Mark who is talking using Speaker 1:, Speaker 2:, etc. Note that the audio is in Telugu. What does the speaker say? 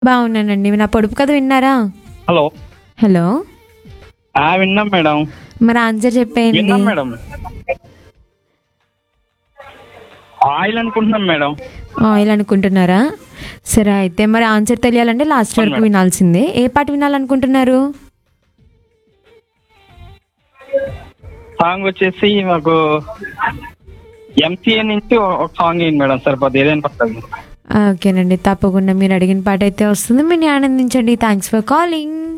Speaker 1: బాగున్నానండి నా పొడుపు కథ విన్నారా
Speaker 2: హలో
Speaker 1: హలో
Speaker 2: ఆ విన్నాం మేడం
Speaker 1: మరి ఆన్సర్ చెప్పేయండి
Speaker 2: విన్నాం మేడం ఆయిల్ అనుకుంటున్నాం మేడం
Speaker 1: ఆయిల్ అనుకుంటున్నారా సరే అయితే మరి ఆన్సర్ తెలియాలంటే లాస్ట్ వరకు వినాల్సిందే ఏ పాట వినాలనుకుంటున్నారు
Speaker 2: సాంగ్ వచ్చేసి మాకు ఎంసీఏ నుంచి ఒక సాంగ్ అయింది మేడం సరిపోతుంది ఏదైనా పడుతుంది
Speaker 1: ఓకేనండి తప్పకుండా మీరు అడిగిన పాట అయితే వస్తుంది మీరు ఆనందించండి థ్యాంక్స్ ఫర్ కాలింగ్